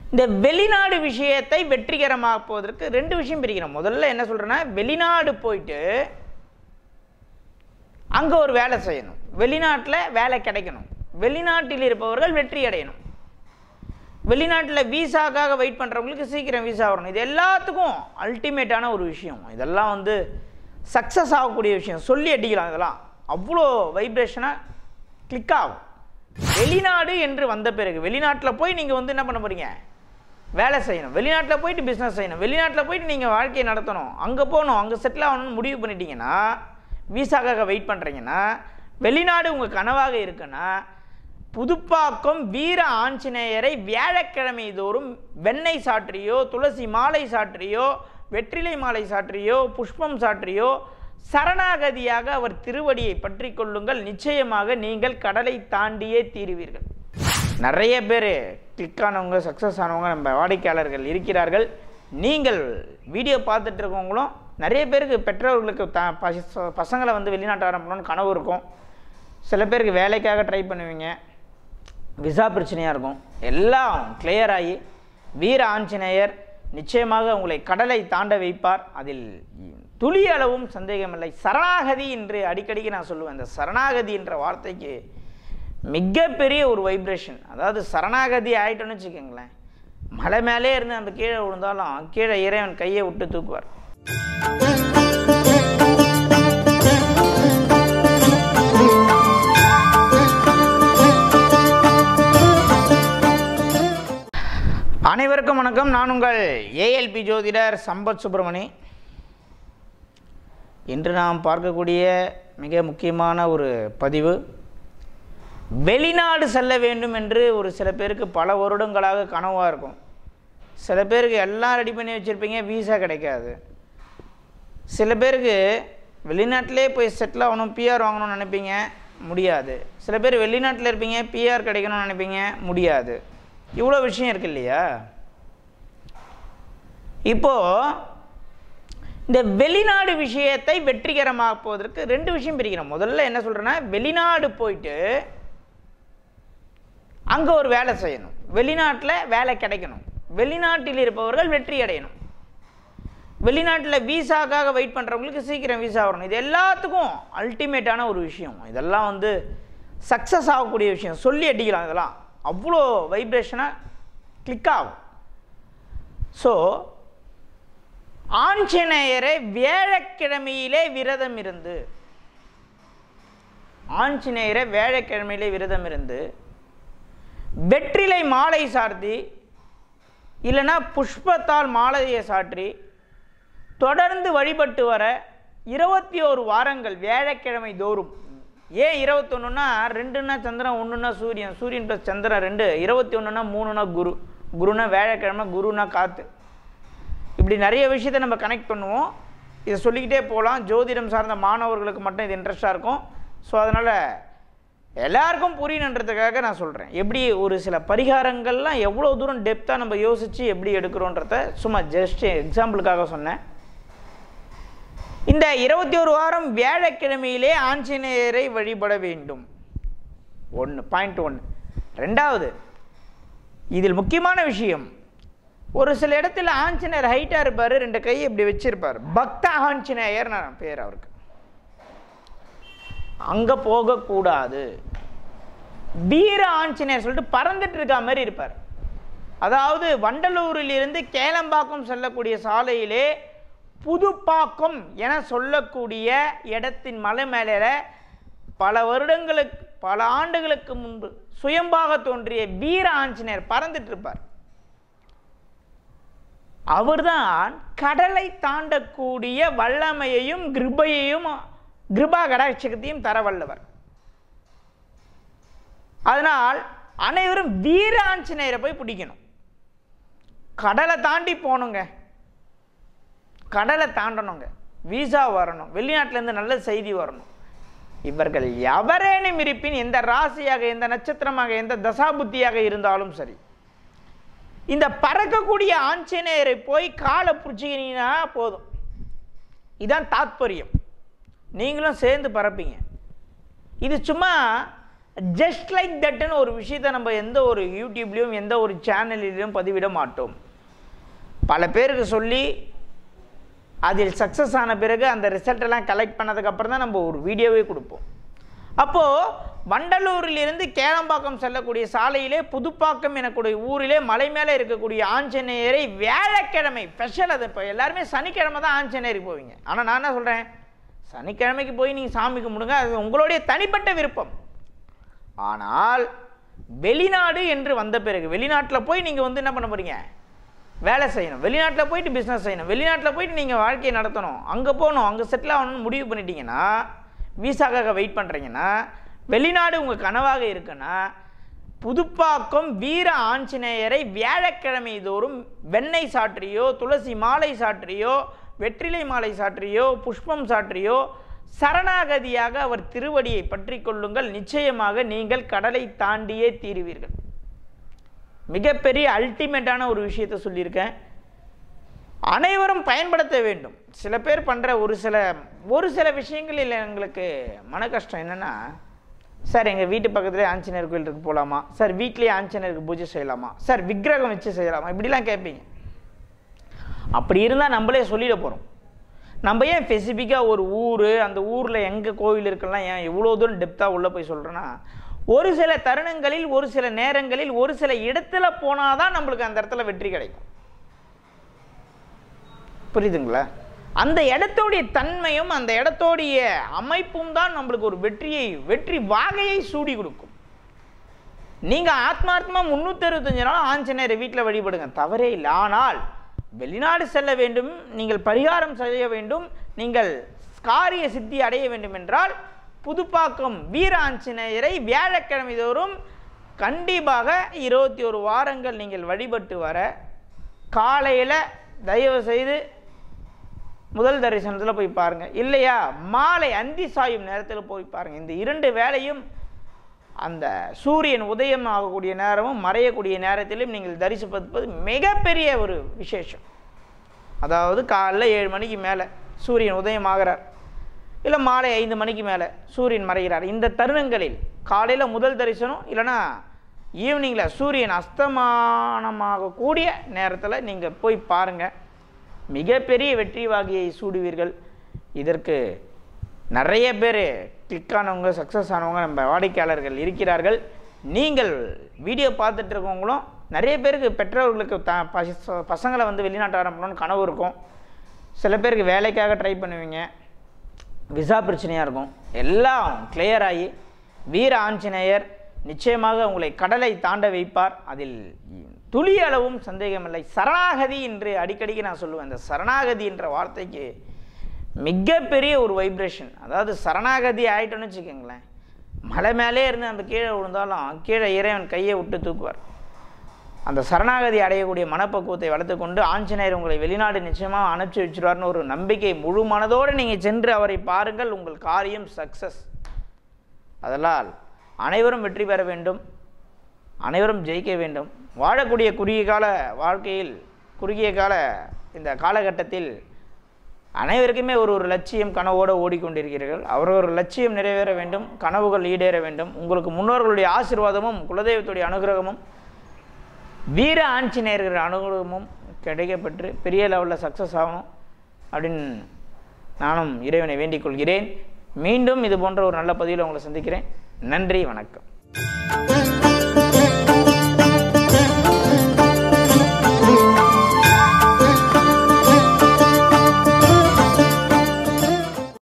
இந்த வெளிநாடு விஷயத்தை வெற்றிகரமாக்குவதற்கு ரெண்டு விஷயம் பிரிக்கிறோம் முதல்ல என்ன சொல்கிறேன்னா வெளிநாடு போயிட்டு அங்கே ஒரு வேலை செய்யணும் வெளிநாட்டில் வேலை கிடைக்கணும் வெளிநாட்டில் இருப்பவர்கள் வெற்றி அடையணும் வெளிநாட்டில் வீசாக்காக வெயிட் பண்ணுறவங்களுக்கு சீக்கிரம் வீசா வரணும் இது எல்லாத்துக்கும் அல்டிமேட்டான ஒரு விஷயம் இதெல்லாம் வந்து சக்ஸஸ் ஆகக்கூடிய விஷயம் சொல்லி அடிக்கலாம் இதெல்லாம் அவ்வளோ வைப்ரேஷனாக கிளிக் ஆகும் வெளிநாடு என்று வந்த பிறகு வெளிநாட்டில் போய் நீங்கள் வந்து என்ன பண்ண போகிறீங்க வேலை செய்யணும் வெளிநாட்டில் போயிட்டு பிஸ்னஸ் செய்யணும் வெளிநாட்டில் போயிட்டு நீங்கள் வாழ்க்கையை நடத்தணும் அங்கே போகணும் அங்கே செட்டில் ஆகணும்னு முடிவு பண்ணிட்டீங்கன்னா வீசாக்காக வெயிட் பண்ணுறீங்கன்னா வெளிநாடு உங்கள் கனவாக இருக்குன்னா புதுப்பாக்கம் வீர ஆஞ்சநேயரை வியாழக்கிழமை தோறும் வெண்ணெய் சாற்றியோ துளசி மாலை சாற்றியோ வெற்றிலை மாலை சாற்றியோ புஷ்பம் சாற்றியோ சரணாகதியாக அவர் திருவடியை பற்றி கொள்ளுங்கள் நிச்சயமாக நீங்கள் கடலை தாண்டியே தீருவீர்கள் நிறைய பேர் கிளிக் ஆனவங்க சக்ஸஸ் ஆனவங்க நம்ம வாடிக்கையாளர்கள் இருக்கிறார்கள் நீங்கள் வீடியோ பார்த்துட்டு இருக்கவங்களும் நிறைய பேருக்கு பெற்றோர்களுக்கு த பச- பசங்களை வந்து வெளிநாட்டு ஆரம்பணும்னு கனவு இருக்கும் சில பேருக்கு வேலைக்காக ட்ரை பண்ணுவீங்க விசா பிரச்சனையாக இருக்கும் எல்லாம் clear ஆகி வீர ஆஞ்சநேயர் நிச்சயமாக உங்களை கடலை தாண்ட வைப்பார் அதில் துளி அளவும் சந்தேகமில்லை சரணாகதி என்று அடிக்கடிக்கு நான் சொல்லுவேன் இந்த சரணாகதி என்ற வார்த்தைக்கு மிகப்பெரிய ஒரு வைப்ரேஷன் அதாவது சரணாகதி ஆயிட்டோன்னு வச்சுக்கோங்களேன் மலை மேலே இருந்து நம்ம கீழே விழுந்தாலும் கீழே இறைவன் கையை விட்டு தூக்குவார் அனைவருக்கும் வணக்கம் நான் உங்கள் ஏஎல்பி ஜோதிடர் சம்பத் சுப்பிரமணி இன்று நாம் பார்க்கக்கூடிய மிக முக்கியமான ஒரு பதிவு வெளிநாடு செல்ல வேண்டும் என்று ஒரு சில பேருக்கு பல வருடங்களாக கனவாக இருக்கும் சில பேருக்கு எல்லாம் ரெடி பண்ணி வச்சுருப்பீங்க வீசா கிடைக்காது சில பேருக்கு வெளிநாட்டிலே போய் செட்டில் ஆகணும் பிஆர் வாங்கணும்னு நினைப்பீங்க முடியாது சில பேர் வெளிநாட்டில் இருப்பீங்க பிஆர் கிடைக்கணும்னு நினைப்பீங்க முடியாது இவ்வளோ விஷயம் இருக்கு இல்லையா இப்போது இந்த வெளிநாடு விஷயத்தை வெற்றிகரமாக்குவதற்கு ரெண்டு விஷயம் பிரிக்கிறோம் முதல்ல என்ன சொல்கிறேன்னா வெளிநாடு போயிட்டு அங்கே ஒரு வேலை செய்யணும் வெளிநாட்டில் வேலை கிடைக்கணும் வெளிநாட்டில் இருப்பவர்கள் வெற்றி அடையணும் வெளிநாட்டில் வீசாக்காக வெயிட் பண்ணுறவங்களுக்கு சீக்கிரம் வீசா வரணும் இது எல்லாத்துக்கும் அல்டிமேட்டான ஒரு விஷயம் இதெல்லாம் வந்து சக்ஸஸ் ஆகக்கூடிய விஷயம் சொல்லி அடிக்கலாம் இதெல்லாம் அவ்வளோ வைப்ரேஷனாக கிளிக் ஆகும் ஸோ ஆஞ்சநேயரை வியாழக்கிழமையிலே விரதம் இருந்து ஆஞ்சநேயரை வியாழக்கிழமையிலே விரதம் இருந்து வெற்றிலை மாலை சார்த்தி இல்லைன்னா புஷ்பத்தால் மாலையை சாற்றி தொடர்ந்து வழிபட்டு வர இருபத்தி ஓரு வாரங்கள் வியாழக்கிழமை தோறும் ஏன் இருபத்தொன்னுனா ரெண்டுன்னா சந்திரன் ஒன்றுனா சூரியன் சூரியன் ப்ளஸ் சந்திரன் ரெண்டு இருபத்தி ஒன்றுனா மூணுனா குரு குருனா வியாழக்கிழமை குருனா காற்று இப்படி நிறைய விஷயத்தை நம்ம கனெக்ட் பண்ணுவோம் இதை சொல்லிக்கிட்டே போகலாம் ஜோதிடம் சார்ந்த மாணவர்களுக்கு மட்டும் இது இன்ட்ரெஸ்டாக இருக்கும் ஸோ அதனால் எல்லாருக்கும் புரியணுன்றதுக்காக நான் சொல்கிறேன் எப்படி ஒரு சில பரிகாரங்கள்லாம் எவ்வளோ தூரம் டெப்த்தாக நம்ம யோசித்து எப்படி எடுக்கிறோன்றத சும்மா ஜஸ்ட் எக்ஸாம்பிளுக்காக சொன்னேன் இந்த இருபத்தி ஒரு வாரம் வியாழக்கிழமையிலே ஆஞ்சநேயரை வழிபட வேண்டும் ஒன்று பாயிண்ட் ஒன்று ரெண்டாவது இதில் முக்கியமான விஷயம் ஒரு சில இடத்துல ஆஞ்சநேயர் ஹைட்டாக இருப்பார் ரெண்டு கையை இப்படி வச்சிருப்பார் பக்த ஆஞ்சநேயர் நான் பேர் அவருக்கு அங்கே போகக்கூடாது வீர ஆஞ்சநேயர் சொல்லிட்டு பறந்துட்டு இருக்க மாதிரி இருப்பார் அதாவது வண்டலூரிலிருந்து கேளம்பாக்கம் செல்லக்கூடிய சாலையிலே புதுப்பாக்கம் என சொல்லக்கூடிய இடத்தின் மலை மேலே பல வருடங்களுக்கு பல ஆண்டுகளுக்கு முன்பு சுயம்பாக தோன்றிய வீர ஆஞ்சநேயர் பறந்துட்டு இருப்பார் அவர்தான் கடலை தாண்டக்கூடிய வல்லமையையும் கிருபையையும் கிருபா கடாட்சகத்தையும் தர வல்லவர் அதனால் அனைவரும் வீர ஆஞ்சநேயரை போய் பிடிக்கணும் கடலை தாண்டி போகணுங்க கடலை தாண்டணுங்க வீசா வரணும் வெளிநாட்டிலேருந்து நல்ல செய்தி வரணும் இவர்கள் எவரேனும் இருப்பின் எந்த ராசியாக எந்த நட்சத்திரமாக எந்த தசாபுத்தியாக இருந்தாலும் சரி இந்த பறக்கக்கூடிய ஆஞ்சநேயரை போய் காலை பிடிச்சிக்கினீங்கன்னா போதும் இதான் தாத்பரியம் நீங்களும் சேர்ந்து பறப்பீங்க இது சும்மா ஜஸ்ட் லைக் தட்னு ஒரு விஷயத்தை நம்ம எந்த ஒரு யூடியூப்லேயும் எந்த ஒரு சேனலிலையும் பதிவிட மாட்டோம் பல பேருக்கு சொல்லி அதில் சக்ஸஸ் ஆன பிறகு அந்த ரிசல்ட் எல்லாம் கலெக்ட் பண்ணதுக்கப்புறம் தான் நம்ம ஒரு வீடியோவே கொடுப்போம் அப்போது வண்டலூரிலிருந்து கேளம்பாக்கம் செல்லக்கூடிய சாலையிலே புதுப்பாக்கம் எனக்கூடிய ஊரிலே மலை மேலே இருக்கக்கூடிய ஆஞ்சநேயரை வியாழக்கிழமை ஸ்பெஷல் அது இப்போ எல்லாருமே சனிக்கிழமை தான் ஆஞ்சநேயருக்கு போவீங்க ஆனால் நான் என்ன சொல்கிறேன் சனிக்கிழமைக்கு போய் நீங்கள் சாமி கும்பிடுங்க அது உங்களுடைய தனிப்பட்ட விருப்பம் ஆனால் வெளிநாடு என்று வந்த பிறகு வெளிநாட்டில் போய் நீங்கள் வந்து என்ன பண்ண போகிறீங்க வேலை செய்யணும் வெளிநாட்டில் போயிட்டு பிஸ்னஸ் செய்யணும் வெளிநாட்டில் போயிட்டு நீங்கள் வாழ்க்கையை நடத்தணும் அங்கே போகணும் அங்கே செட்டில் ஆகணும்னு முடிவு பண்ணிட்டீங்கன்னா விசாக்காக வெயிட் பண்ணுறீங்கன்னா வெளிநாடு உங்கள் கனவாக இருக்குன்னா புதுப்பாக்கம் வீர ஆஞ்சநேயரை வியாழக்கிழமை தோறும் வெண்ணெய் சாற்றியோ துளசி மாலை சாற்றியோ வெற்றிலை மாலை சாற்றியோ புஷ்பம் சாற்றியோ சரணாகதியாக அவர் திருவடியை பற்றி கொள்ளுங்கள் நிச்சயமாக நீங்கள் கடலை தாண்டியே தீருவீர்கள் மிகப்பெரிய அல்டிமேட்டான ஒரு விஷயத்தை சொல்லியிருக்கேன் அனைவரும் பயன்படுத்த வேண்டும் சில பேர் பண்ணுற ஒரு சில ஒரு சில விஷயங்களில் எங்களுக்கு மன கஷ்டம் என்னென்னா சார் எங்கள் வீட்டு பக்கத்துலேயே ஆஞ்சநேயர் கோயிலுக்கு போகலாமா சார் வீட்லேயே ஆஞ்சநேயருக்கு பூஜை செய்யலாமா சார் விக்கிரகம் வச்சு செய்யலாமா இப்படிலாம் கேட்பீங்க அப்படி இருந்தால் நம்மளே சொல்லிட போகிறோம் நம்ம ஏன் ஸ்பெசிஃபிக்காக ஒரு ஊர் அந்த ஊரில் எங்கே கோவில் இருக்கலாம் ஏன் எவ்வளோ தூரம் டெப்த்தாக உள்ளே போய் சொல்கிறேன்னா ஒரு சில தருணங்களில் ஒரு சில நேரங்களில் ஒரு சில இடத்துல போனால் தான் நம்மளுக்கு அந்த இடத்துல வெற்றி கிடைக்கும் புரியுதுங்களா அந்த இடத்தோடைய தன்மையும் அந்த இடத்தோடைய அமைப்பும் தான் நம்மளுக்கு ஒரு வெற்றியை வெற்றி வாகையை சூடி கொடுக்கும் நீங்கள் ஆத்மார்த்தமா முந்நூற்றி அறுபத்தஞ்சு நாள் ஆஞ்சநேயரை வீட்டில் வழிபடுங்க தவறே இல்லை ஆனால் வெளிநாடு செல்ல வேண்டும் நீங்கள் பரிகாரம் செய்ய வேண்டும் நீங்கள் காரிய சித்தி அடைய வேண்டும் என்றால் புதுப்பாக்கம் வீர ஆஞ்சநேயரை வியாழக்கிழமை தோறும் கண்டிப்பாக இருபத்தி ஒரு வாரங்கள் நீங்கள் வழிபட்டு வர காலையில் தயவு செய்து முதல் தரிசனத்தில் போய் பாருங்கள் இல்லையா மாலை அந்தி சாயும் நேரத்தில் போய் பாருங்கள் இந்த இரண்டு வேளையும் அந்த சூரியன் உதயம் ஆகக்கூடிய நேரமும் மறையக்கூடிய நேரத்திலும் நீங்கள் தரிசிப்பது மிகப்பெரிய ஒரு விசேஷம் அதாவது காலைல ஏழு மணிக்கு மேலே சூரியன் உதயம் ஆகிறார் இல்லை மாலை ஐந்து மணிக்கு மேலே சூரியன் மறைகிறார் இந்த தருணங்களில் காலையில் முதல் தரிசனம் இல்லைன்னா ஈவினிங்கில் சூரியன் அஸ்தமானமாக கூடிய நேரத்தில் நீங்கள் போய் பாருங்கள் மிகப்பெரிய வெற்றி வாகியை சூடுவீர்கள் இதற்கு நிறைய பேர் கிளிக் ஆனவங்க சக்ஸஸ் ஆனவங்க நம்ம வாடிக்கையாளர்கள் இருக்கிறார்கள் நீங்கள் வீடியோ பார்த்துட்டு இருக்கவங்களும் நிறைய பேருக்கு பெற்றோர்களுக்கு த பச- பசங்களை வந்து வெளிநாட்டு ஆரம்பிக்கணும்னு கனவு இருக்கும் சில பேருக்கு வேலைக்காக ட்ரை பண்ணுவீங்க விசா பிரச்சனையாக இருக்கும் எல்லாம் clear ஆகி வீர ஆஞ்சநேயர் நிச்சயமாக உங்களை கடலை தாண்ட வைப்பார் அதில் துளி அளவும் சந்தேகமில்லை சரணாகதி என்று அடிக்கடிக்கு நான் சொல்லுவேன் இந்த சரணாகதி என்ற வார்த்தைக்கு மிகப்பெரிய ஒரு வைப்ரேஷன் அதாவது சரணாகதி ஆயிட்டோன்னு வச்சுக்கோங்களேன் மலை மேலே இருந்து அந்த கீழே விழுந்தாலும் கீழே இறைவன் கையை விட்டு தூக்குவார் அந்த சரணாகதி அடையக்கூடிய மனப்பக்குவத்தை வளர்த்துக்கொண்டு ஆஞ்சநேயர் உங்களை வெளிநாடு நிச்சயமாக அனுப்பிச்சி வச்சிருவார்னு ஒரு நம்பிக்கை முழு மனதோடு நீங்கள் சென்று அவரை பாருங்கள் உங்கள் காரியம் சக்சஸ் அதனால் அனைவரும் வெற்றி பெற வேண்டும் அனைவரும் ஜெயிக்க வேண்டும் வாழக்கூடிய குறுகிய கால வாழ்க்கையில் குறுகிய கால இந்த காலகட்டத்தில் அனைவருக்குமே ஒரு ஒரு லட்சியம் கனவோடு ஓடிக்கொண்டிருக்கிறீர்கள் அவர் ஒரு லட்சியம் நிறைவேற வேண்டும் கனவுகள் ஈடேற வேண்டும் உங்களுக்கு முன்னோர்களுடைய ஆசீர்வாதமும் குலதெய்வத்துடைய அனுகிரகமும் வீர ஆஞ்சநேயர்கள் அனுகிரகமும் கிடைக்கப்பெற்று பெரிய லெவலில் சக்ஸஸ் ஆகணும் அப்படின்னு நானும் இறைவனை வேண்டிக் கொள்கிறேன் மீண்டும் இது போன்ற ஒரு நல்ல பதிவில் உங்களை சந்திக்கிறேன் நன்றி வணக்கம்